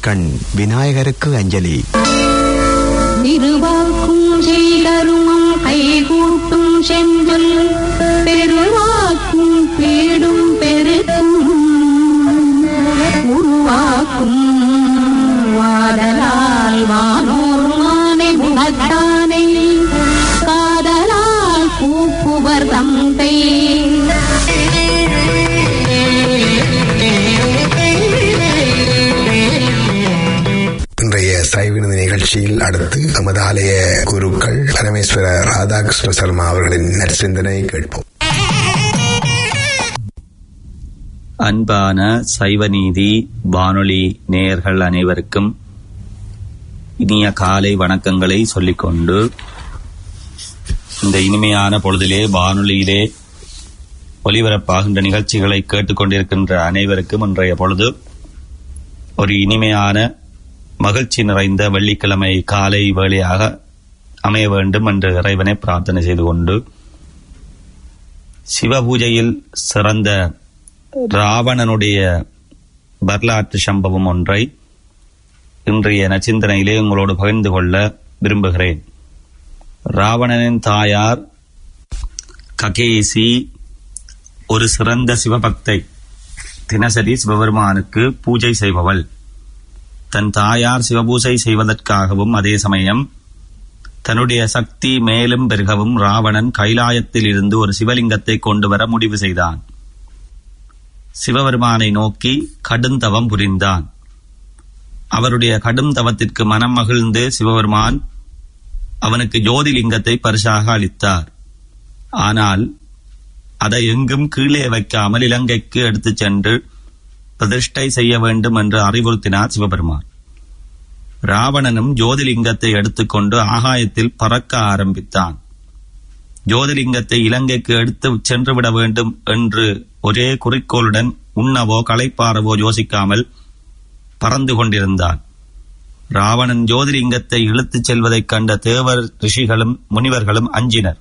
கண் விநாயகருக்கு அஞ்சலி திருவாக்கும் செய்தருமம் கைகூட்டும் செஞ்சொல் பெருவாக்கும் பேடும் பெருக்கும் உருவாக்கும் வாடலால் வானோர் மானை குணத்தானை காதலால் கூப்புவர் தந்தை இன்றைய சைவினது நிகழ்ச்சியில் அடுத்து நமது ஆலய குருக்கள் பரமேஸ்வர ராதாகிருஷ்ண சர்மா அவர்களின் நற்சிந்தனை கேட்போம் அன்பான சைவநீதி வானொலி நேயர்கள் அனைவருக்கும் இனிய காலை வணக்கங்களை சொல்லிக்கொண்டு இந்த இனிமையான பொழுதிலே வானொலியிலே ஒலிபரப்பாகின்ற நிகழ்ச்சிகளை கேட்டுக்கொண்டிருக்கின்ற அனைவருக்கும் இன்றைய பொழுது ஒரு இனிமையான மகிழ்ச்சி நிறைந்த வெள்ளிக்கிழமை காலை வேளையாக அமைய வேண்டும் என்று இறைவனை பிரார்த்தனை செய்து கொண்டு சிவபூஜையில் சிறந்த ராவணனுடைய வரலாற்று சம்பவம் ஒன்றை இன்றைய நச்சிந்தனையிலே உங்களோடு பகிர்ந்து கொள்ள விரும்புகிறேன் ராவணனின் தாயார் ககேசி ஒரு சிறந்த சிவபக்தை தினசரி சிவபெருமானுக்கு பூஜை செய்பவள் தன் தாயார் சிவபூஜை செய்வதற்காகவும் அதே சமயம் தன்னுடைய சக்தி மேலும் பெருகவும் ராவணன் கைலாயத்தில் இருந்து ஒரு சிவலிங்கத்தை கொண்டு வர முடிவு செய்தான் சிவபெருமானை நோக்கி கடுந்தவம் புரிந்தான் அவருடைய கடும் தவத்திற்கு மனம் மகிழ்ந்து சிவபெருமான் அவனுக்கு ஜோதிலிங்கத்தை பரிசாக அளித்தார் ஆனால் அதை எங்கும் கீழே வைக்காமல் இலங்கைக்கு எடுத்துச் சென்று பிரதிஷ்டை செய்ய வேண்டும் என்று அறிவுறுத்தினார் சிவபெருமான் ராவணனும் ஜோதிலிங்கத்தை எடுத்துக்கொண்டு ஆகாயத்தில் பறக்க ஆரம்பித்தான் ஜோதிலிங்கத்தை இலங்கைக்கு எடுத்து சென்று விட வேண்டும் என்று ஒரே குறிக்கோளுடன் உண்ணவோ களைப்பாறவோ யோசிக்காமல் பறந்து கொண்டிருந்தான் ராவணன் ஜோதிலிங்கத்தை இழுத்துச் செல்வதைக் கண்ட தேவர் ரிஷிகளும் முனிவர்களும் அஞ்சினர்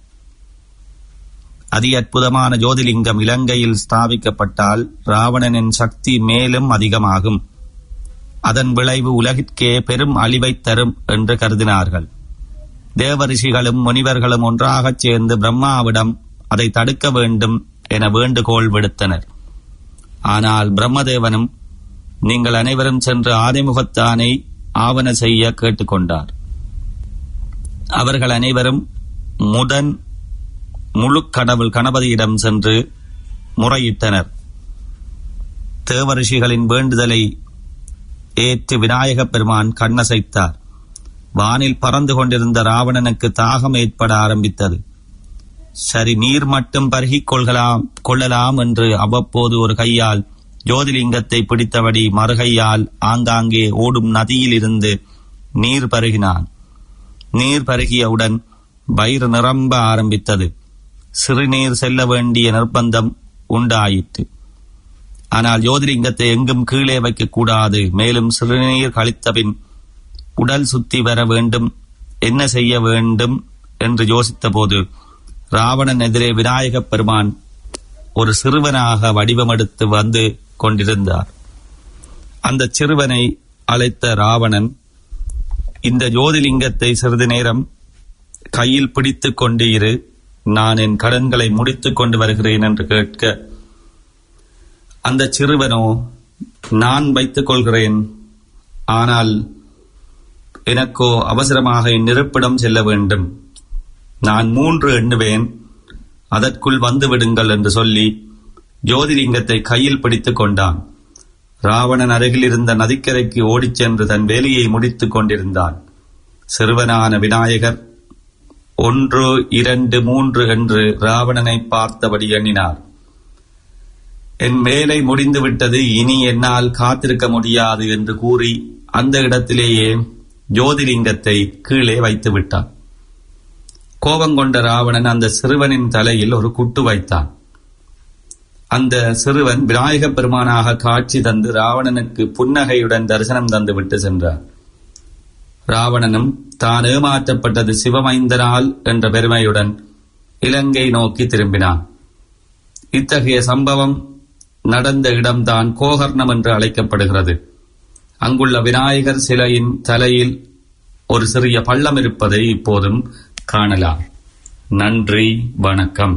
அதி அற்புதமான ஜோதிலிங்கம் இலங்கையில் ஸ்தாபிக்கப்பட்டால் ராவணனின் சக்தி மேலும் அதிகமாகும் அதன் விளைவு உலகிற்கே பெரும் அழிவைத் தரும் என்று கருதினார்கள் தேவரிஷிகளும் முனிவர்களும் ஒன்றாகச் சேர்ந்து பிரம்மாவிடம் அதை தடுக்க வேண்டும் என வேண்டுகோள் விடுத்தனர் ஆனால் பிரம்மதேவனும் நீங்கள் அனைவரும் சென்று ஆதிமுகத்தானை ஆவண செய்ய கேட்டுக்கொண்டார் அவர்கள் அனைவரும் முதன் முழு கடவுள் கணபதியிடம் சென்று முறையிட்டனர் தேவரிஷிகளின் வேண்டுதலை ஏற்று விநாயகப் பெருமான் கண்ணசைத்தார் வானில் பறந்து கொண்டிருந்த ராவணனுக்கு தாகம் ஏற்பட ஆரம்பித்தது சரி நீர் மட்டும் பருகிக் கொள்கலாம் கொள்ளலாம் என்று அவ்வப்போது ஒரு கையால் ஜோதிலிங்கத்தை பிடித்தபடி மறுகையால் ஆங்காங்கே ஓடும் நதியில் இருந்து நீர் பருகினான் நீர் பருகியவுடன் வயிறு நிரம்ப ஆரம்பித்தது சிறுநீர் செல்ல வேண்டிய நிர்பந்தம் உண்டாயிற்று ஆனால் ஜோதிலிங்கத்தை எங்கும் கீழே வைக்கக்கூடாது மேலும் சிறுநீர் கழித்தபின் உடல் சுத்தி வர வேண்டும் என்ன செய்ய வேண்டும் என்று யோசித்த போது ராவணன் எதிரே விநாயகப் பெருமான் ஒரு சிறுவனாக வடிவமெடுத்து வந்து கொண்டிருந்தார் அந்த சிறுவனை அழைத்த ராவணன் இந்த ஜோதிலிங்கத்தை சிறிது நேரம் கையில் பிடித்துக் கொண்டு இரு நான் என் கடன்களை முடித்துக் கொண்டு வருகிறேன் என்று கேட்க அந்த சிறுவனோ நான் வைத்துக் கொள்கிறேன் ஆனால் எனக்கோ அவசரமாக என் இருப்பிடம் செல்ல வேண்டும் நான் மூன்று எண்ணுவேன் அதற்குள் வந்து விடுங்கள் என்று சொல்லி ஜோதிலிங்கத்தை கையில் பிடித்துக் கொண்டான் ராவணன் அருகில் இருந்த நதிக்கரைக்கு ஓடிச் சென்று தன் வேலையை முடித்துக் கொண்டிருந்தான் சிறுவனான விநாயகர் ஒன்று இரண்டு மூன்று என்று ராவணனை பார்த்தபடி எண்ணினார் என் வேலை முடிந்துவிட்டது இனி என்னால் காத்திருக்க முடியாது என்று கூறி அந்த இடத்திலேயே ஜோதிலிங்கத்தை கீழே வைத்து விட்டான் கோபங்கொண்ட ராவணன் அந்த சிறுவனின் தலையில் ஒரு குட்டு வைத்தான் அந்த சிறுவன் விநாயகப் பெருமானாக காட்சி தந்து ராவணனுக்கு புன்னகையுடன் தரிசனம் தந்து விட்டு சென்றார் ராவணனும் தான் ஏமாற்றப்பட்டது சிவமைந்தனால் என்ற பெருமையுடன் இலங்கை நோக்கி திரும்பினான் இத்தகைய சம்பவம் நடந்த இடம்தான் கோகர்ணம் என்று அழைக்கப்படுகிறது அங்குள்ள விநாயகர் சிலையின் தலையில் ஒரு சிறிய பள்ளம் இருப்பதை இப்போதும் காணலாம் நன்றி வணக்கம்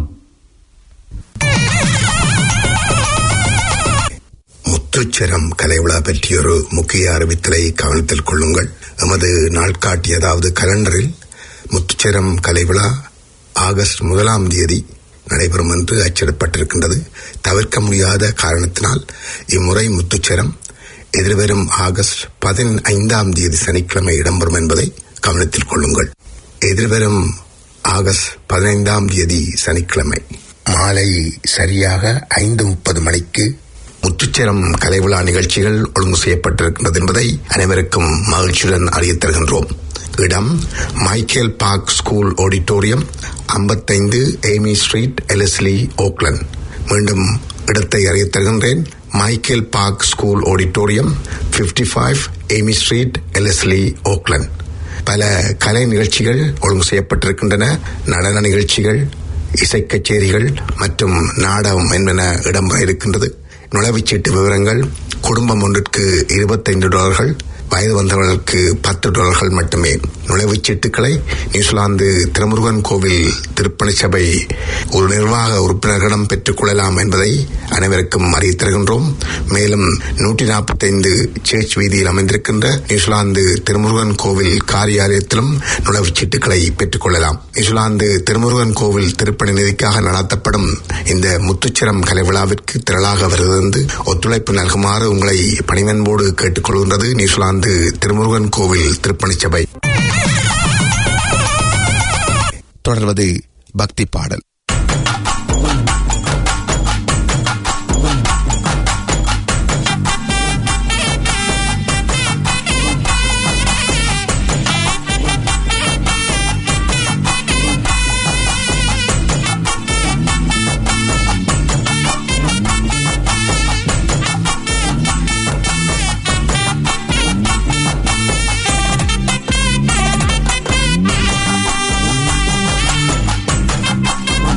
முத்துச்சரம் கலைவிழா பற்றியொரு முக்கிய அறிவித்தலை கவனத்தில் கொள்ளுங்கள் எமது நாட்காட்டி அதாவது கலண்டரில் முத்துச்சரம் கலைவிழா ஆகஸ்ட் முதலாம் தேதி நடைபெறும் என்று அச்சிடப்பட்டிருக்கின்றது தவிர்க்க முடியாத காரணத்தினால் இம்முறை முத்துச்சரம் எதிர்வரும் ஆகஸ்ட் பதினைந்தாம் தேதி சனிக்கிழமை இடம்பெறும் என்பதை கவனத்தில் கொள்ளுங்கள் எதிர்வரும் ஆகஸ்ட் பதினைந்தாம் தேதி சனிக்கிழமை மாலை சரியாக ஐந்து முப்பது மணிக்கு முத்துச்சரம் கலைவிழா நிகழ்ச்சிகள் ஒழுங்கு செய்யப்பட்டிருக்கின்றது என்பதை அனைவருக்கும் மகிழ்ச்சியுடன் அறியத் தருகின்றோம் இடம் மைக்கேல் பார்க் ஸ்கூல் ஆடிட்டோரியம் ஐம்பத்தைந்து ஏமி ஸ்ட்ரீட் எலஸ்லி ஓக்லண்ட் மீண்டும் இடத்தை அறியத் தருகின்றேன் Michael Park school auditorium 55 five Amy street Ellesley Oakland பல கலை நிகழ்ச்சிகள் ஒழுங்கு செய்யப்பட்டிருக்கின்றன நடன நிகழ்ச்சிகள் இசை கச்சேரிகள் மற்றும் நாடகம் என்பன இடம்பெற இருக்கின்றது நுழைவுச்சீட்டு விவரங்கள் குடும்பம் ஒன்றிற்கு இருபத்தைந்து டாலர்கள் வயது வந்தவர்களுக்கு பத்து டாலர்கள் மட்டுமே நுழைவுச்சீட்டுகளை நியூசிலாந்து திருமுருகன் கோவில் திருப்பணி சபை ஒரு நிர்வாக உறுப்பினர்களிடம் பெற்றுக் கொள்ளலாம் என்பதை அனைவருக்கும் அறிவித் தருகின்றோம் மேலும் நூற்றி நாற்பத்தைந்து சேர்ச் வீதியில் அமைந்திருக்கின்ற நியூசிலாந்து திருமுருகன் கோவில் காரியாலயத்திலும் நுழைவுச்சீட்டுகளை பெற்றுக் கொள்ளலாம் நியூசிலாந்து திருமுருகன் கோவில் திருப்பணி நிதிக்காக நடத்தப்படும் இந்த முத்துச்சிரம் கலை விழாவிற்கு திரளாக வருகிறது ஒத்துழைப்பு நல்குமாறு உங்களை பணிவன்போடு கேட்டுக்கொள்கின்றது நியூசிலாந்து திருமுருகன் கோவில் திருப்பணி சபை தொடர்வது பக்தி பாடல் ஆ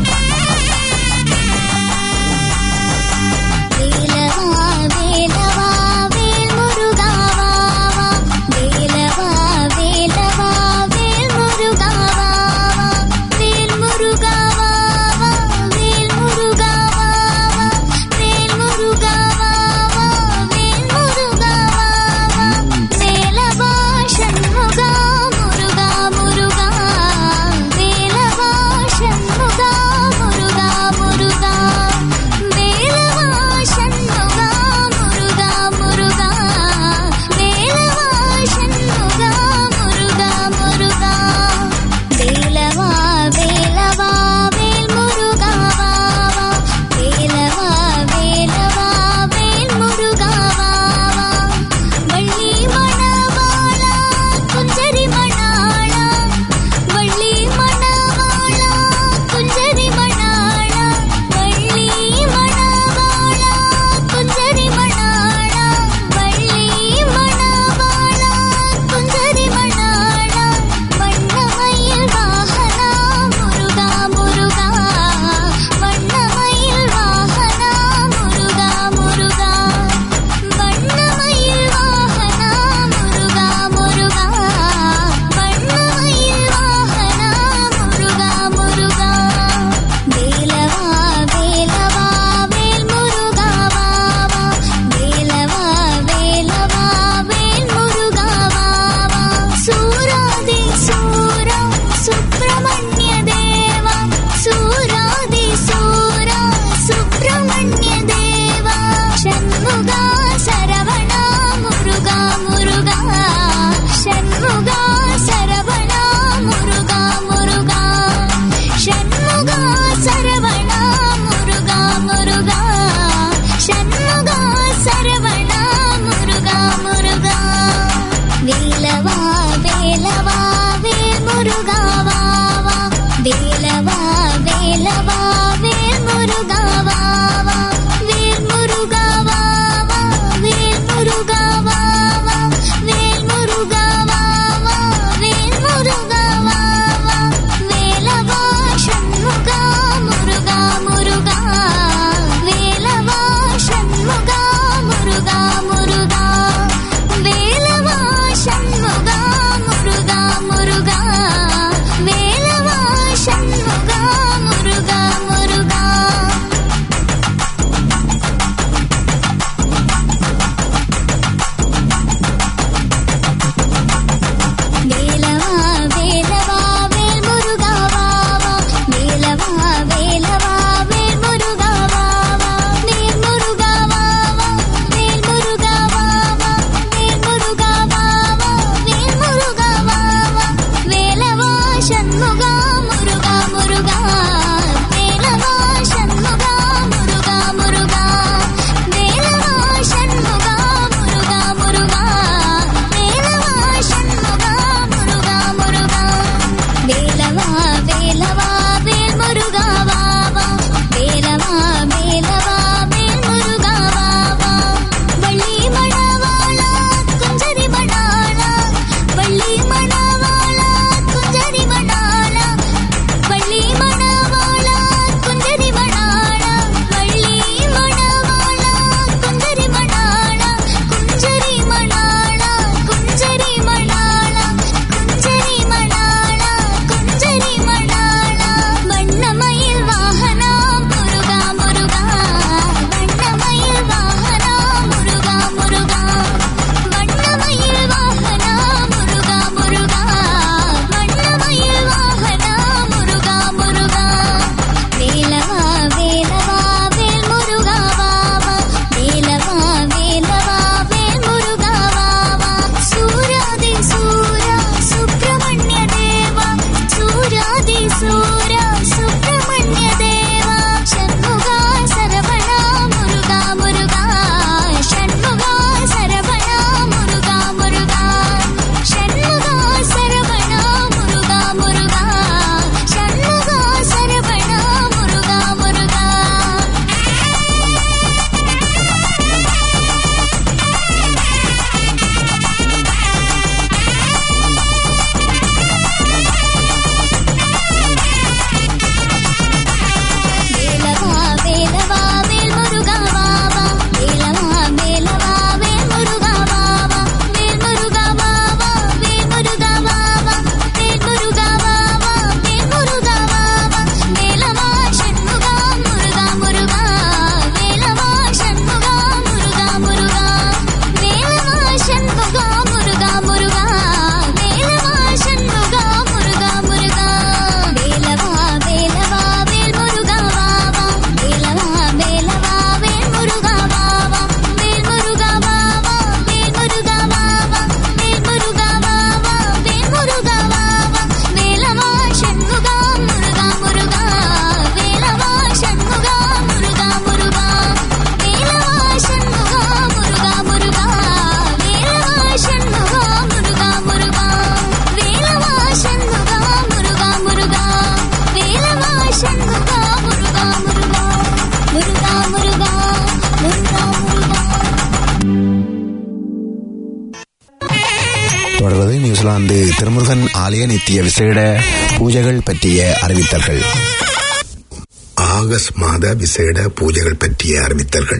நியூசிலாந்து திருமுருகன் ஆலய நித்திய விசேட பூஜைகள் பற்றிய அறிவித்தல்கள் ஆகஸ்ட் மாத விசேட பூஜைகள் பற்றிய அறிவித்தல்கள்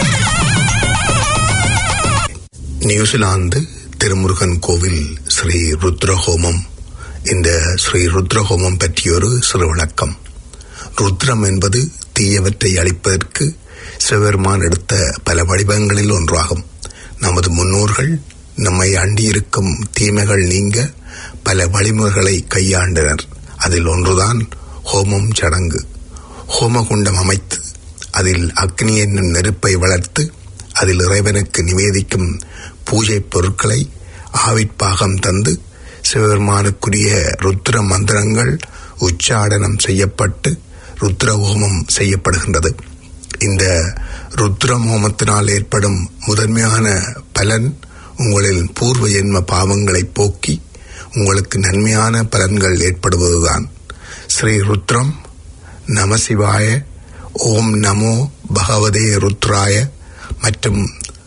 நியூசிலாந்து திருமுருகன் கோவில் ஸ்ரீ ருத்ரஹோமம் இந்த ஸ்ரீ ருத்ரஹோமம் பற்றியொரு சிறு விளக்கம் ருத்ரம் என்பது தீயவற்றை அழிப்பதற்கு சிவபெருமான் எடுத்த பல வடிவங்களில் ஒன்றாகும் நமது முன்னோர்கள் நம்மை அண்டியிருக்கும் தீமைகள் நீங்க பல வழிமுறைகளை கையாண்டனர் அதில் ஒன்றுதான் ஹோமம் சடங்கு ஹோமகுண்டம் அமைத்து அதில் அக்னி என்னும் நெருப்பை வளர்த்து அதில் இறைவனுக்கு நிவேதிக்கும் பூஜை பொருட்களை ஆவிற்பாகம் தந்து சிவபெருமானுக்குரிய ருத்ர மந்திரங்கள் உச்சாடனம் செய்யப்பட்டு ருத்ர ஹோமம் செய்யப்படுகின்றது இந்த ருத்ரம் ஹோமத்தினால் ஏற்படும் முதன்மையான பலன் உங்களின் பூர்வ ஜென்ம பாவங்களை போக்கி உங்களுக்கு நன்மையான பலன்கள் ஏற்படுவதுதான் ஸ்ரீ ருத்ரம் நமசிவாய ஓம் நமோ பகவதே ருத்ராய மற்றும்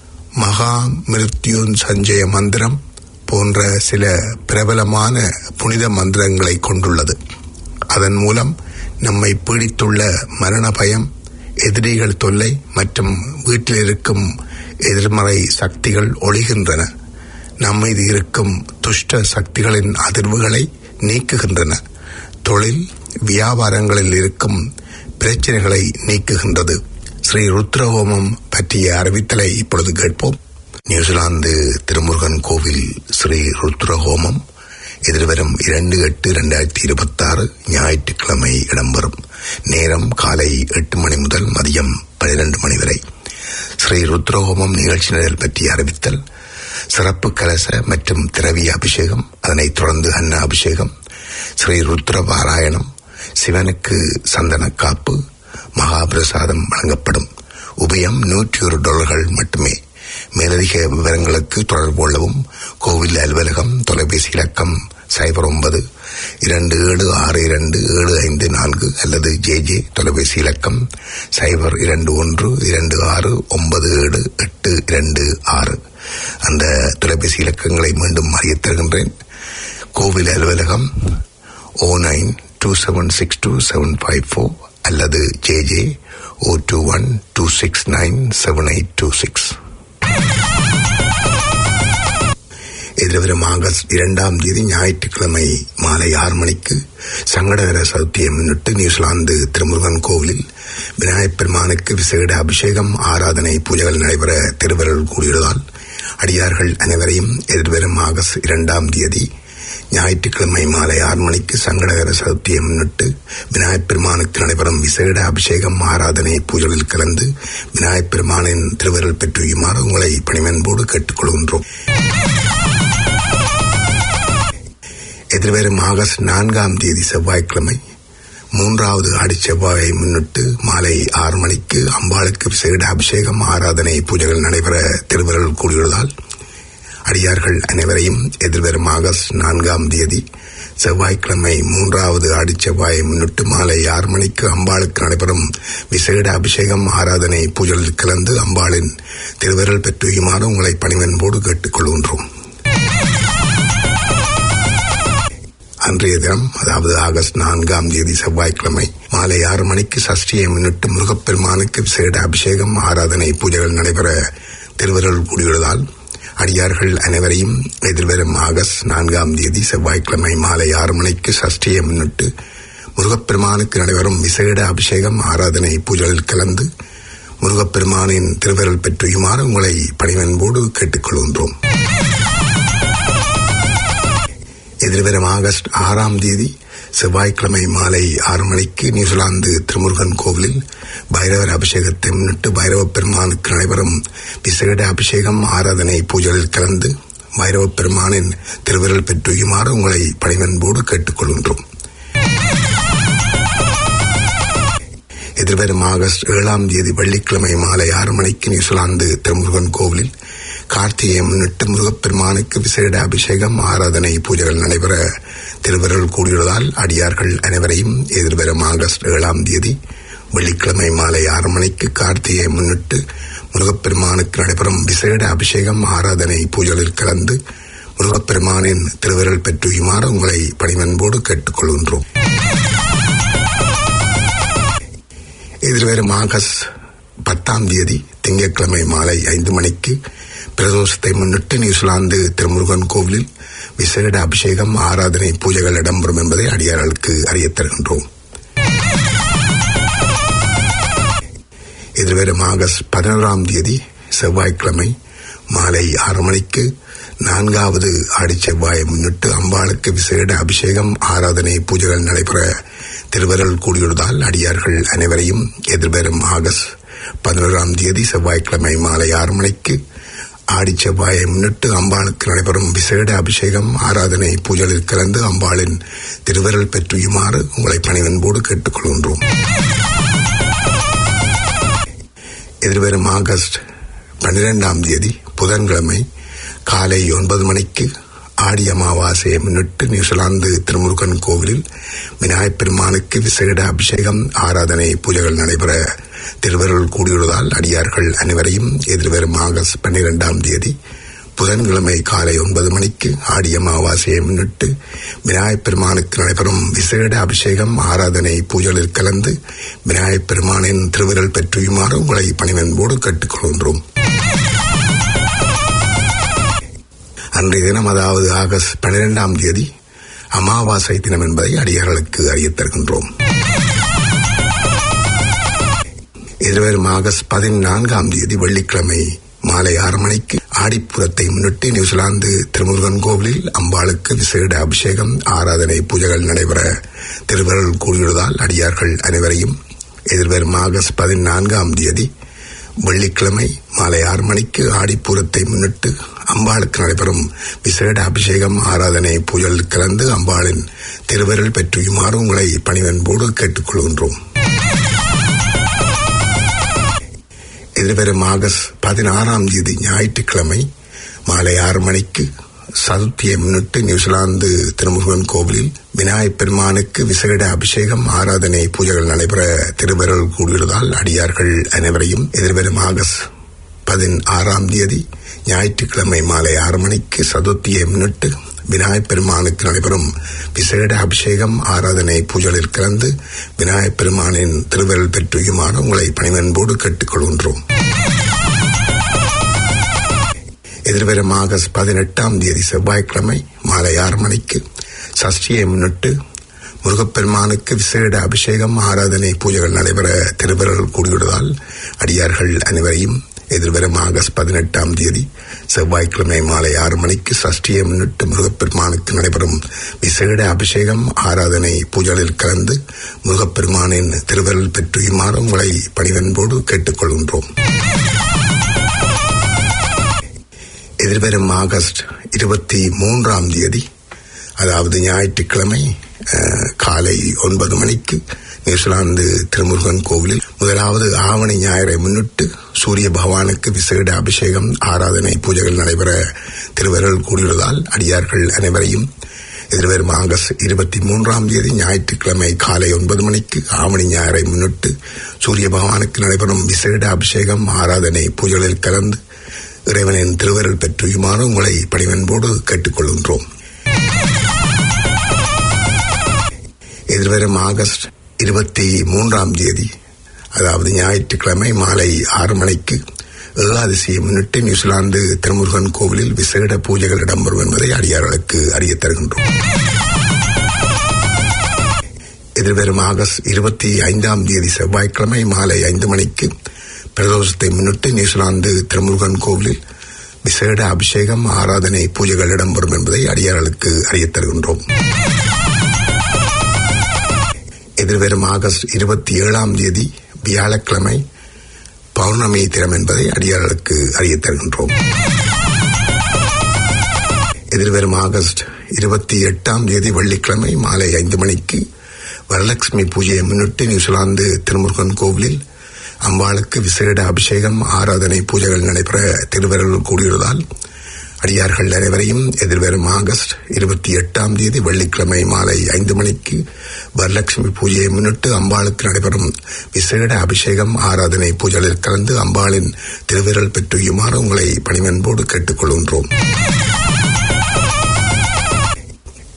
மகா மிருத்யுன் சஞ்சய மந்திரம் போன்ற சில பிரபலமான புனித மந்திரங்களை கொண்டுள்ளது அதன் மூலம் நம்மை பீடித்துள்ள மரண பயம் எதிரிகள் தொல்லை மற்றும் வீட்டில் இருக்கும் எதிர்மறை சக்திகள் ஒழிகின்றன நம்மீது இருக்கும் துஷ்ட சக்திகளின் அதிர்வுகளை நீக்குகின்றன தொழில் வியாபாரங்களில் இருக்கும் பிரச்சனைகளை நீக்குகின்றது ஸ்ரீ ருத்ரஹோமம் பற்றிய அறிவித்தலை இப்பொழுது கேட்போம் நியூசிலாந்து திருமுருகன் கோவில் ஸ்ரீ ருத்ரஹோமம் எதிர்வரும் இரண்டு எட்டு இரண்டாயிரத்தி இருபத்தி ஆறு ஞாயிற்றுக்கிழமை இடம்பெறும் நேரம் காலை எட்டு மணி முதல் மதியம் பனிரெண்டு மணி வரை ஸ்ரீ ருத்ரஹோமம் நிகழ்ச்சி நிரல் பற்றிய அறிவித்தல் சிறப்பு கலச மற்றும் திரவிய அபிஷேகம் அதனைத் தொடர்ந்து அன்ன அபிஷேகம் ஸ்ரீ ருத்ர பாராயணம் சிவனுக்கு சந்தன காப்பு மகாபிரசாதம் வழங்கப்படும் உபயம் நூற்றி ஒரு டாலர்கள் மட்டுமே மேலதிக விவரங்களுக்கு தொடர்பு கொள்ளவும் கோவில் அலுவலகம் தொலைபேசி இலக்கம் சைபர் ஒன்பது இரண்டு ஏழு ஆறு இரண்டு ஏழு ஐந்து நான்கு அல்லது ஜே ஜே தொலைபேசி இலக்கம் சைபர் இரண்டு ஒன்று இரண்டு ஆறு ஒன்பது ஏழு எட்டு இரண்டு ஆறு அந்த தொலைபேசி இலக்கங்களை மீண்டும் அறியத் தருகின்றேன் கோவில் அலுவலகம் O nine two seven six two seven five four அல்லது J J O two one two six nine seven eight two six எதிர்வரும் ஆகஸ்ட் இரண்டாம் தேதி ஞாயிற்றுக்கிழமை மாலை ஆறு மணிக்கு சங்கடகர சதுர்த்தியை முன்னிட்டு நியூசிலாந்து திருமுருகன் கோவிலில் விநாயகப் பெருமானுக்கு விசேட அபிஷேகம் ஆராதனை பூஜைகள் நடைபெற திருவருள் கூடியுள்ளதால் அடியார்கள் அனைவரையும் எதிர்வரும் ஆகஸ்ட் இரண்டாம் தேதி ஞாயிற்றுக்கிழமை மாலை ஆறு மணிக்கு சங்கடகர சதுர்த்தியை முன்னிட்டு விநாயகப் பெருமானுக்கு நடைபெறும் விசேட அபிஷேகம் ஆராதனை பூஜைகளில் கலந்து விநாயகப் பெருமானின் திருவருள் பெற்றுயுமாறு உங்களை பணிவன்போடு கேட்டுக்கொள்கின்றோம் எதிர்வரும் ஆகஸ்ட் நான்காம் தேதி செவ்வாய்க்கிழமை மூன்றாவது ஆடி செவ்வாயை முன்னிட்டு மாலை ஆறு மணிக்கு அம்பாளுக்கு விசேட அபிஷேகம் ஆராதனை பூஜைகள் நடைபெற திருவருள் கூடியுள்ளதால் அடியார்கள் அனைவரையும் எதிர்வரும் ஆகஸ்ட் நான்காம் தேதி செவ்வாய்க்கிழமை மூன்றாவது ஆடி செவ்வாயை முன்னிட்டு மாலை ஆறு மணிக்கு அம்பாளுக்கு நடைபெறும் விசேட அபிஷேகம் ஆராதனை பூஜைகளில் கலந்து அம்பாளின் திருவருள் பெற்றுயுமாறு உங்களை பணிவன்போடு கேட்டுக்கொள்கின்றோம் அன்றைய தினம் அதாவது ஆகஸ்ட் நான்காம் தேதி செவ்வாய்க்கிழமை மாலை ஆறு மணிக்கு சஷ்டியை முன்னிட்டு முருகப்பெருமானுக்கு விசேட அபிஷேகம் ஆராதனை பூஜைகள் நடைபெற திருவருள் கூடியுள்ளதால் அடியார்கள் அனைவரையும் எதிர்வரும் ஆகஸ்ட் நான்காம் தேதி செவ்வாய்க்கிழமை மாலை ஆறு மணிக்கு சஷ்டியை முன்னிட்டு முருகப்பெருமானுக்கு நடைபெறும் விசேட அபிஷேகம் ஆராதனை பூஜைகளில் கலந்து முருகப்பெருமானின் திருவருள் பெற்றுயுமாறு உங்களை பணிவன்போடு கேட்டுக்கொள்கின்றோம் எதிர்வரும் ஆகஸ்ட் ஆறாம் தேதி செவ்வாய்க்கிழமை மாலை ஆறு மணிக்கு நியூசிலாந்து திருமுருகன் கோவிலில் பைரவர் அபிஷேகத்தை முன்னிட்டு பைரவ பெருமானுக்கு நடைபெறும் விசேட அபிஷேகம் ஆராதனை பூஜைகளில் கலந்து பைரவ பெருமானின் திருவிரல் பெற்றுயுமாறு உங்களை பணிவன்போடு கேட்டுக்கொள்கின்றோம் எதிர்வரும் ஆகஸ்ட் ஏழாம் தேதி வெள்ளிக்கிழமை மாலை ஆறு மணிக்கு நியூசிலாந்து திருமுருகன் கோவிலில் கார்த்திகையை முன்னிட்டு முருகப்பெருமானுக்கு விசேட அபிஷேகம் ஆராதனை பூஜைகள் நடைபெற திருவருள் கூடியுள்ளதால் அடியார்கள் அனைவரையும் எதிர்வரும் ஆகஸ்ட் ஏழாம் தேதி வெள்ளிக்கிழமை மாலை ஆறு மணிக்கு கார்த்திகையை முன்னிட்டு முருகப்பெருமானுக்கு நடைபெறும் விசேட அபிஷேகம் ஆராதனை பூஜைகளில் கலந்து முருகப்பெருமானின் திருவிரல் பெற்றுயுமாறு உங்களை பணிவன்போடு கேட்டுக்கொள்கின்றோம் எதிர்வரும் ஆகஸ்ட் பத்தாம் தேதி திங்கட்கிழமை மாலை ஐந்து மணிக்கு பிரதோஷத்தை முன்னிட்டு நியூசிலாந்து திருமுருகன் கோவிலில் விசேட அபிஷேகம் ஆராதனை பூஜைகள் இடம்பெறும் என்பதை அடியார்களுக்கு அறியத் தருகின்றோம் எதிர்வரும் ஆகஸ்ட் பதினோராம் தேதி செவ்வாய்க்கிழமை மாலை ஆறு மணிக்கு நான்காவது ஆடி செவ்வாயை முன்னிட்டு அம்பாளுக்கு விசேட அபிஷேகம் ஆராதனை பூஜைகள் நடைபெற திருவருள் கூடியுள்ளதால் அடியார்கள் அனைவரையும் எதிர்வரும் ஆகஸ்ட் பதினோராம் தேதி செவ்வாய்க்கிழமை மாலை ஆறு மணிக்கு ஆடி செவ்வாயை முன்னிட்டு அம்பாளுக்கு நடைபெறும் விசேட அபிஷேகம் ஆராதனை பூஜைகளில் கலந்து அம்பாளின் திருவருள் பெற்றுயுமாறு உங்களை பணிவன்போடு கேட்டுக்கொள்கின்றோம் எதிர்வரும் ஆகஸ்ட் பன்னிரெண்டாம் தேதி புதன்கிழமை காலை ஒன்பது மணிக்கு ஆடி அமாவாசையை முன்னிட்டு நியூசிலாந்து திருமுருகன் கோவிலில் விநாயகப் பெருமானுக்கு விசேட அபிஷேகம் ஆராதனை பூஜைகள் நடைபெற திருவருள் கூடியுள்ளதால் அடியார்கள் அனைவரையும் எதிர்வரும் ஆகஸ்ட் பன்னிரெண்டாம் தேதி புதன்கிழமை காலை ஒன்பது மணிக்கு ஆடி அமாவாசையை முன்னிட்டு விநாயகப் பெருமானுக்கு நடைபெறும் விசேட அபிஷேகம் ஆராதனை பூஜைகளில் கலந்து விநாயகப் பெருமானின் திருவிரல் பெற்றுயுமாறு உங்களை பணிவன்போடு கேட்டுக்கொள்கின்றோம் அன்றைய தினம் அதாவது ஆகஸ்ட் பன்னிரெண்டாம் தேதி அமாவாசை தினம் என்பதை அடியார்களுக்கு அறியத் தருகின்றோம் எதிர்வரும் ஆகஸ்ட் பதினான்காம் தேதி வெள்ளிக்கிழமை மாலை ஆறு மணிக்கு ஆடிப்புறத்தை முன்னிட்டு நியூசிலாந்து திருமுருகன் கோவிலில் அம்பாளுக்கு விசேட அபிஷேகம் ஆராதனை பூஜைகள் நடைபெற திருவருள் கூறியுள்ளதால் அடியார்கள் அனைவரையும் எதிர்வரும் ஆகஸ்ட் பதினான்காம் தேதி வெள்ளிக்கிழமை மாலை ஆறு மணிக்கு ஆடிப்பூரத்தை முன்னிட்டு அம்பாளுக்கு நடைபெறும் விசேட அபிஷேகம் ஆராதனை பூஜையில் கலந்து அம்பாளின் திருவருள் பெற்றுயுமாறு உங்களை பணிவன்போடு கேட்டுக்கொள்கின்றோம் எதிர்வரும் ஆகஸ்ட் பதினாறாம் தேதி ஞாயிற்றுக்கிழமை மாலை ஆறு மணிக்கு சதுர்த்தியை முன்னிட்டு நியூசிலாந்து திருமுருகன் கோவிலில் விநாயகப் பெருமானுக்கு விசேட அபிஷேகம் ஆராதனை பூஜைகள் நடைபெற திருவருள் கூடியுள்ளதால் அடியார்கள் அனைவரையும் எதிர்வரும் ஆகஸ்ட் பதினாறாம் தேதி ஞாயிற்றுக்கிழமை மாலை ஆறு மணிக்கு சதுர்த்தியை முன்னிட்டு விநாயகப் பெருமானுக்கு நடைபெறும் விசேட அபிஷேகம் ஆராதனை பூஜைகளில் கலந்து விநாயகப் பெருமானின் திருவருள் பெற்றுயுமாறு உங்களை பணிவன்போடு கேட்டுக்கொள்கின்றோம் எதிர்வரும் ஆகஸ்ட் பதினெட்டாம் தேதி செவ்வாய்க்கிழமை மாலை ஆறு மணிக்கு சஷ்டியை முன்னிட்டு முருகப்பெருமானுக்கு விசேட அபிஷேகம் ஆராதனை பூஜைகள் நடைபெற திருவருள் கூடியுள்ளதால் அடியார்கள் அனைவரையும் எதிர்வரும் ஆகஸ்ட் பதினெட்டாம் தேதி செவ்வாய்க்கிழமை மாலை ஆறு மணிக்கு சஷ்டியை முன்னிட்டு முருகப்பெருமானுக்கு நடைபெறும் விசேட அபிஷேகம் ஆராதனை பூஜைகளில் கலந்து முருகப்பெருமானின் திருவருள் பெற்றுயுமாறு உங்களை பணிவன்போடு கேட்டுக்கொள்கின்றோம் எதிர்வரும் ஆகஸ்ட் இருபத்தி மூன்றாம் தேதி அதாவது ஞாயிற்றுக்கிழமை அஹ், காலை ஒன்பது மணிக்கு நியூசிலாந்து திருமுருகன் கோவிலில் முதலாவது ஆவணி ஞாயிறை முன்னிட்டு சூரிய பகவானுக்கு விசேட அபிஷேகம் ஆராதனை பூஜைகள் நடைபெற திருவருள் கூடியுள்ளதால் அடியார்கள் அனைவரையும் எதிர்வரும் ஆகஸ்ட் இருபத்தி மூன்றாம் தேதி ஞாயிற்றுக்கிழமை காலை ஒன்பது மணிக்கு ஆவணி ஞாயிறை முன்னிட்டு சூரிய பகவானுக்கு நடைபெறும் விசேட அபிஷேகம் ஆராதனை பூஜைகளில் கலந்து இறைவனின் திருவருள் பெற்றுயுமாறு உங்களை பணிவன்போடு கேட்டுக்கொள்கின்றோம் எதிர்வரும் ஆகஸ்ட் இருபத்தி மூன்றாம் தேதி அதாவது ஞாயிற்றுக்கிழமை மாலை ஆறு மணிக்கு ஏகாதசியை முன்னிட்டு நியூசிலாந்து திருமுருகன் கோவிலில் விசேட பூஜைகள் இடம்பெறும் என்பதை அடியார்களுக்கு அறியத் தருகின்றோம் எதிர்வரும் ஆகஸ்ட் இருபத்தி ஐந்தாம் தேதி செவ்வாய்க்கிழமை மாலை ஐந்து மணிக்கு பிரதோஷத்தை முன்னிட்டு நியூசிலாந்து திருமுருகன் கோவிலில் விசேட அபிஷேகம் ஆராதனை பூஜைகள் இடம்பெறும் என்பதை அடியார்களுக்கு அறியத் தருகின்றோம் எதிர்வரும் ஆகஸ்ட் இருபத்தி ஏழாம் தேதி வியாழக்கிழமை பௌர்ணமி தினம் என்பதை அடியார்களுக்கு அறியத் தருகின்றோம் எதிர்வரும் ஆகஸ்ட் இருபத்தி எட்டாம் தேதி வெள்ளிக்கிழமை மாலை ஐந்து மணிக்கு வரலட்சுமி பூஜையை முன்னிட்டு நியூசிலாந்து திருமுருகன் கோவிலில் அம்பாளுக்கு விசேட அபிஷேகம் ஆராதனை பூஜைகள் நடைபெற திருவருள் கூடியுள்ளதால் அடியார்கள் அனைவரையும் எதிர்வரும் ஆகஸ்ட் இருபத்தி எட்டாம் தேதி வெள்ளிக்கிழமை மாலை ஐந்து மணிக்கு வரலட்சுமி பூஜையை முன்னிட்டு அம்பாளுக்கு நடைபெறும் விசேட அபிஷேகம் ஆராதனை பூஜைகளில் கலந்து அம்பாளின் திருவிரல் பெற்றுயுமாறு உங்களை பணிவன்போடு கேட்டுக்கொள்கின்றோம்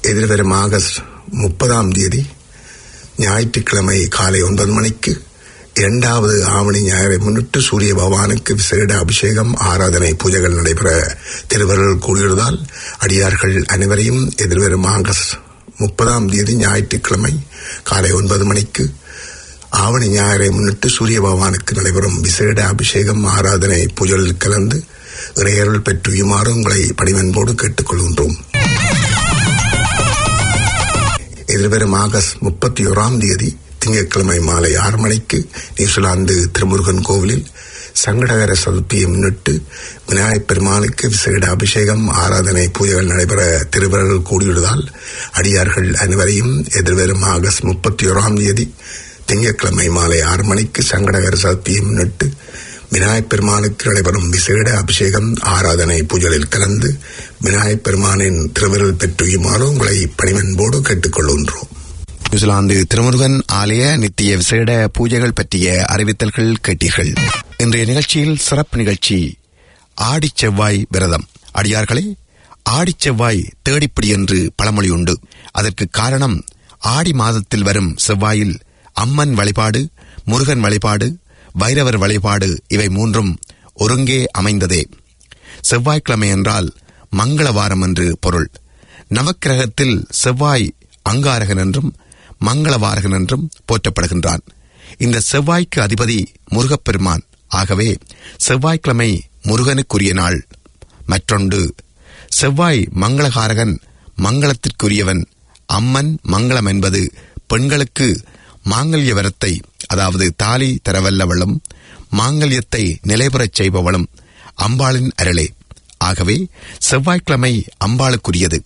எதிர்வரும் ஆகஸ்ட் முப்பதாம் தேதி ஞாயிற்றுக்கிழமை காலை ஒன்பது மணிக்கு இரண்டாவது ஆவணி ஞாயிறை முன்னிட்டு சூரிய பகவானுக்கு விசேட அபிஷேகம் ஆராதனை பூஜைகள் நடைபெற திருவருள் கூடியுள்ளதால் அடியார்கள் அனைவரையும் எதிர்வரும் ஆகஸ்ட் முப்பதாம் தேதி ஞாயிற்றுக்கிழமை காலை ஒன்பது மணிக்கு ஆவணி ஞாயிறை முன்னிட்டு சூரிய பகவானுக்கு நடைபெறும் விசேட அபிஷேகம் ஆராதனை பூஜைகளில் கலந்து இறையருள் பெற்றுயுமாறு உங்களை பணிவன்போடு கேட்டுக்கொள்கின்றோம் எதிர்வரும் ஆகஸ்ட் முப்பத்தி ஓராம் தேதி திங்கட்கிழமை மாலை ஆறு மணிக்கு நியூசிலாந்து திருமுருகன் கோவிலில் சங்கடகர சதுர்த்தியை முன்னிட்டு விநாயகப் பெருமானுக்கு விசேட அபிஷேகம் ஆராதனை பூஜைகள் நடைபெற திருவருள் கூடியுள்ளதால் அடியார்கள் அனைவரையும் எதிர்வரும் ஆகஸ்ட் முப்பத்தி ஓராம் தேதி திங்கட்கிழமை மாலை ஆறு மணிக்கு சங்கடகர சதுர்த்தியை முன்னிட்டு விநாயகப் பெருமானுக்கு நடைபெறும் விசேட அபிஷேகம் ஆராதனை பூஜைகளில் கலந்து விநாயகப் பெருமானின் திருவருள் பெற்றுயுமாறு உங்களை பணிவன்போடு கேட்டுக்கொள்கின்றோம் நியூசிலாந்து திருமுருகன் ஆலய நித்திய விசேட பூஜைகள் பற்றிய அறிவித்தல்கள் கேட்டீர்கள் இன்றைய நிகழ்ச்சியில் சிறப்பு நிகழ்ச்சி ஆடிச் செவ்வாய் விரதம் அடியார்களே ஆடிச் செவ்வாய் தேடிப்பிடி என்று பழமொழி உண்டு அதற்கு காரணம் ஆடி மாதத்தில் வரும் செவ்வாயில் அம்மன் வழிபாடு முருகன் வழிபாடு வைரவர் வழிபாடு இவை மூன்றும் ஒருங்கே அமைந்ததே செவ்வாய்க்கிழமை என்றால் மங்களவாரம் என்று பொருள் நவக்கிரகத்தில் செவ்வாய் அங்காரகன் என்றும் மங்களவாரகன் என்றும் போற்றப்படுகின்றான் இந்த செவ்வாய்க்கு அதிபதி முருகப்பெருமான் ஆகவே செவ்வாய்க்கிழமை முருகனுக்குரிய நாள் மற்றொன்று செவ்வாய் மங்களகாரகன் மங்களத்திற்குரியவன் அம்மன் மங்களம் என்பது பெண்களுக்கு மாங்கல்ய வரத்தை அதாவது தாலி தரவல்லவளும் மாங்கல்யத்தை நிலைபெறச் செய்பவளும் அம்பாளின் அருளே ஆகவே செவ்வாய்க்கிழமை அம்பாளுக்குரியது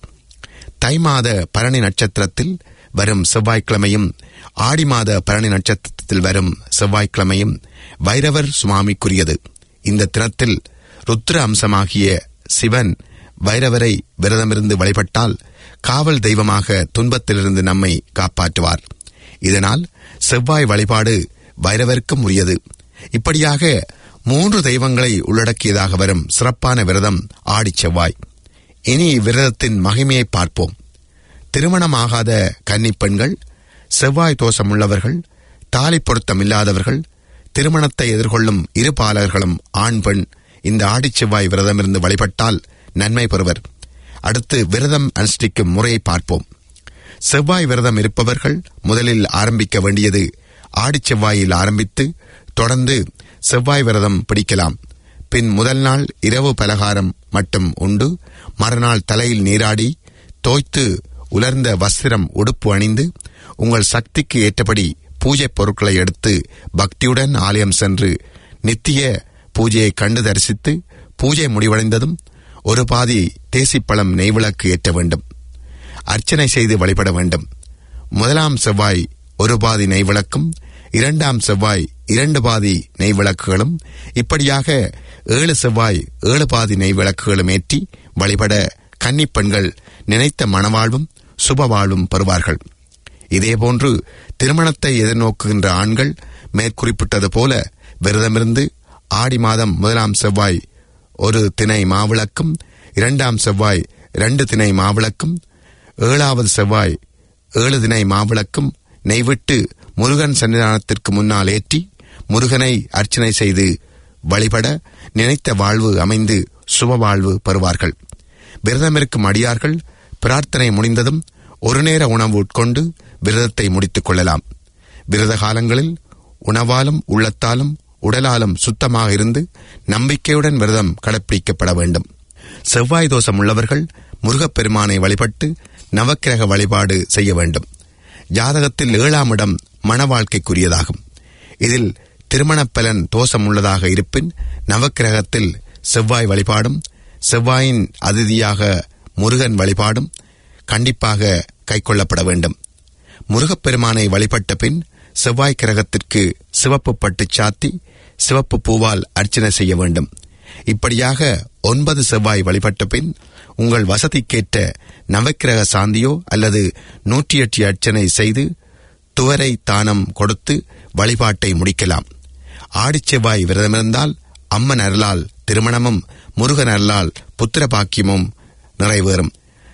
தை மாத பரணி நட்சத்திரத்தில் வரும் செவ்வாய்க்கிழமையும் ஆடி மாத பரணி நட்சத்திரத்தில் வரும் செவ்வாய்க்கிழமையும் வைரவர் சுவாமிக்குரியது இந்த தினத்தில் ருத்ர அம்சமாகிய சிவன் வைரவரை விரதமிருந்து வழிபட்டால் காவல் தெய்வமாக துன்பத்திலிருந்து நம்மை காப்பாற்றுவார் இதனால் செவ்வாய் வழிபாடு வைரவருக்கும் உரியது இப்படியாக மூன்று தெய்வங்களை உள்ளடக்கியதாக வரும் சிறப்பான விரதம் ஆடி செவ்வாய் இனி இவ்விரதத்தின் மகிமையை பார்ப்போம் திருமணமாகாத கன்னிப் பெண்கள் செவ்வாய் தோஷமுள்ளவர்கள் தாலி பொருத்தம் இல்லாதவர்கள் திருமணத்தை எதிர்கொள்ளும் இரு பாலர்களும் ஆண் பெண் இந்த ஆடிச் செவ்வாய் விரதமிருந்து வழிபட்டால் நன்மை பெறுவர் அடுத்து விரதம் அனுஷ்டிக்கும் முறையை பார்ப்போம் செவ்வாய் விரதம் இருப்பவர்கள் முதலில் ஆரம்பிக்க வேண்டியது ஆடிச் செவ்வாயில் ஆரம்பித்து தொடர்ந்து செவ்வாய் விரதம் பிடிக்கலாம் பின் முதல் நாள் இரவு பலகாரம் மட்டும் உண்டு மறுநாள் தலையில் நீராடி தோய்த்து உலர்ந்த வஸ்திரம் உடுப்பு அணிந்து உங்கள் சக்திக்கு ஏற்றபடி பூஜை பொருட்களை எடுத்து பக்தியுடன் ஆலயம் சென்று நித்திய பூஜையை கண்டு தரிசித்து பூஜை முடிவடைந்ததும் ஒரு பாதி தேசிப்பழம் நெய்விளக்கு ஏற்ற வேண்டும் அர்ச்சனை செய்து வழிபட வேண்டும் முதலாம் செவ்வாய் ஒரு பாதி நெய்விளக்கும் இரண்டாம் செவ்வாய் இரண்டு பாதி நெய்விளக்குகளும் இப்படியாக ஏழு செவ்வாய் ஏழு பாதி நெய்விளக்குகளும் ஏற்றி வழிபட கன்னிப் பெண்கள் நினைத்த மணவாழ்வும் சுபவாழ்வும் பெறுவார்கள் இதேபோன்று திருமணத்தை எதிர்நோக்குகின்ற ஆண்கள் மேற்குறிப்பிட்டது போல விரதமிருந்து ஆடி மாதம் முதலாம் செவ்வாய் ஒரு திணை மாவிளக்கும் இரண்டாம் செவ்வாய் இரண்டு திணை மாவிளக்கும் ஏழாவது செவ்வாய் ஏழு திணை மாவிளக்கும் நெய்விட்டு முருகன் சன்னிதானத்திற்கு முன்னால் ஏற்றி முருகனை அர்ச்சனை செய்து வழிபட நினைத்த வாழ்வு அமைந்து சுப வாழ்வு பெறுவார்கள் விரதமிருக்கும் அடியார்கள் பிரார்த்தனை முடிந்ததும் ஒரு நேர உணவு உட்கொண்டு விரதத்தை முடித்துக் கொள்ளலாம் விரத காலங்களில் உணவாலும் உள்ளத்தாலும் உடலாலும் சுத்தமாக இருந்து நம்பிக்கையுடன் விரதம் கடைப்பிடிக்கப்பட வேண்டும் செவ்வாய் தோஷம் உள்ளவர்கள் முருகப்பெருமானை வழிபட்டு நவக்கிரக வழிபாடு செய்ய வேண்டும் ஜாதகத்தில் ஏழாம் இடம் மன வாழ்க்கைக்குரியதாகும் இதில் திருமணப் பலன் தோஷம் உள்ளதாக இருப்பின் நவக்கிரகத்தில் செவ்வாய் வழிபாடும் செவ்வாயின் அதிதியாக முருகன் வழிபாடும் கண்டிப்பாக கைக்கொள்ளப்பட வேண்டும் முருகப்பெருமானை வழிபட்ட பின் செவ்வாய் கிரகத்திற்கு சிவப்பு பட்டு சாத்தி சிவப்பு பூவால் அர்ச்சனை செய்ய வேண்டும் இப்படியாக ஒன்பது செவ்வாய் வழிபட்ட பின் உங்கள் வசதிக்கேற்ற நவக்கிரக சாந்தியோ அல்லது நூற்றி எட்டு அர்ச்சனை செய்து துவரை தானம் கொடுத்து வழிபாட்டை முடிக்கலாம் ஆடிச் செவ்வாய் விரதமிருந்தால் அம்மன் அருளால் திருமணமும் முருகன் அருளால் புத்திர பாக்கியமும் நிறைவேறும்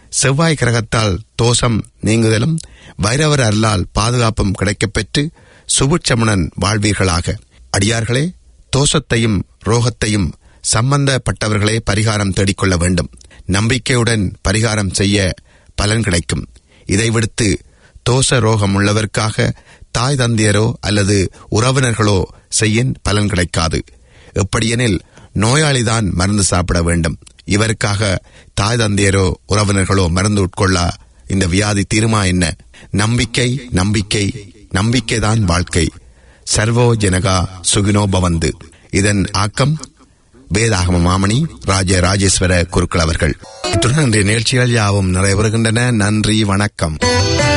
செவ்வாய் கிரகத்தால் தோஷம் நீங்குதலும் வைரவர் அருளால் பாதுகாப்பும் கிடைக்கப்பெற்று சுபுட்சமுனன் வாழ்வீர்களாக அடியார்களே தோஷத்தையும் ரோகத்தையும் சம்பந்தப்பட்டவர்களே பரிகாரம் தேடிக்கொள்ள வேண்டும் நம்பிக்கையுடன் பரிகாரம் செய்ய பலன் கிடைக்கும் இதை விடுத்து தோஷ ரோகம் உள்ளவர்க்காக தாய் தந்தையரோ அல்லது உறவினர்களோ செய்யின் பலன் கிடைக்காது எப்படியெனில் நோயாளிதான் மருந்து சாப்பிட வேண்டும் இவருக்காக தாய் தந்தையரோ உறவினர்களோ மருந்து உட்கொள்ள இந்த வியாதி தீருமா என்ன நம்பிக்கை நம்பிக்கை நம்பிக்கைதான் வாழ்க்கை சர்வோ ஜனகா சுகினோ பவந்து இதன் ஆக்கம் வேதாகம மாமணி ராஜ ராஜேஸ்வர குருக்கள் அவர்கள் இத்துடன் இன்றைய நிகழ்ச்சிகள் யாவும் நிறைவேறுகின்றன நன்றி வணக்கம்